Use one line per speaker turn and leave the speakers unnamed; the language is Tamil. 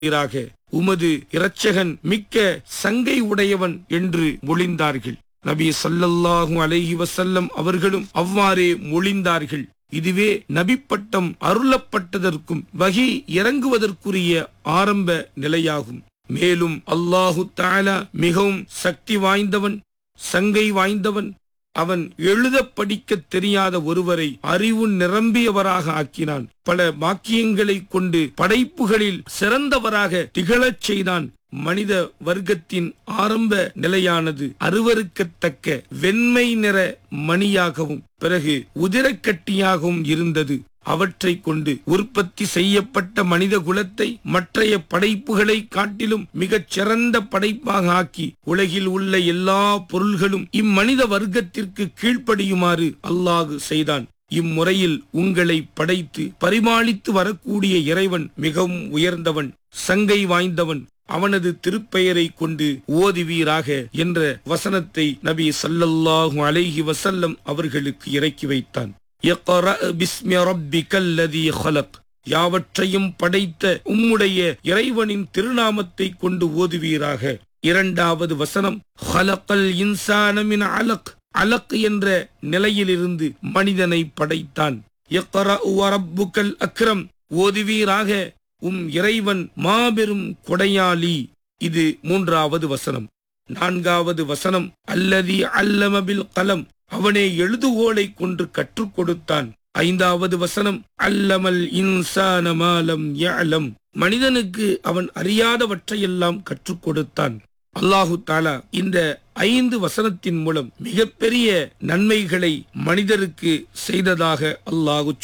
ாக உமது இரட்சகன் மிக்க சங்கை உடையவன் என்று மொழிந்தார்கள் நபி ஸல்லல்லாஹு அலைஹி வஸல்லம் அவர்களும் அவ்வாறே மொழிந்தார்கள் இதுவே நபிப்பட்டம் அருளப்பட்டதற்கும் வகி இறங்குவதற்குரிய ஆரம்ப நிலையாகும் மேலும் அல்லாஹு தஆலா மிகவும் சக்தி வாய்ந்தவன் சங்கை வாய்ந்தவன் அவன் எழுத படிக்க தெரியாத ஒருவரை அறிவு நிரம்பியவராக ஆக்கினான் பல வாக்கியங்களை கொண்டு படைப்புகளில் சிறந்தவராக திகழச் செய்தான் மனித வர்க்கத்தின் ஆரம்ப நிலையானது அருவருக்கத்தக்க வெண்மை நிற மணியாகவும் பிறகு உதிரக்கட்டியாகவும் இருந்தது அவற்றை கொண்டு உற்பத்தி செய்யப்பட்ட மனித குலத்தை மற்றைய படைப்புகளை காட்டிலும் மிகச் சிறந்த படைப்பாக ஆக்கி உலகில் உள்ள எல்லா பொருள்களும் இம்மனித வர்க்கத்திற்கு கீழ்ப்படியுமாறு அல்லாஹு செய்தான் இம்முறையில் உங்களை படைத்து பரிமாளித்து வரக்கூடிய இறைவன் மிகவும் உயர்ந்தவன் சங்கை வாய்ந்தவன் அவனது திருப்பெயரை கொண்டு ஓதுவீராக என்ற வசனத்தை நபி ஸல்லல்லாஹு அலைஹி வஸல்லம் அவர்களுக்கு இறக்கி வைத்தான் இக்ரா பிஸ்மி ரப்பிக்கல் லதீ ஹலக் யாவற்றையும் படைத்த உம்முடைய இறைவனின் திருநாமத்தை கொண்டு ஓதுவீராக இரண்டாவது வசனம் ஹலக்கல் இன்சான மின் அலக் அலக் என்ற நிலையிலிருந்து மனிதனை படைத்தான் இக்ரா ரப்புக்கல் அக்ரம் ஓதுவீராக உம் இறைவன் மாபெரும் கொடையாளி இது மூன்றாவது வசனம் நான்காவது வசனம் அல்லதி அல்லமபில் கலம் அவனே எழுதுகோலை கொண்டு கற்றுக் கொடுத்தான் ஐந்தாவது வசனம் அல்லமல் இன்சான மாலம் யஅலம் மனிதனுக்கு அவன் அறியாதவற்றையெல்லாம் கற்றுக் கொடுத்தான் அல்லாஹு தாலா இந்த ஐந்து வசனத்தின் மூலம் மிகப்பெரிய நன்மைகளை மனிதருக்கு செய்ததாக அல்லாஹு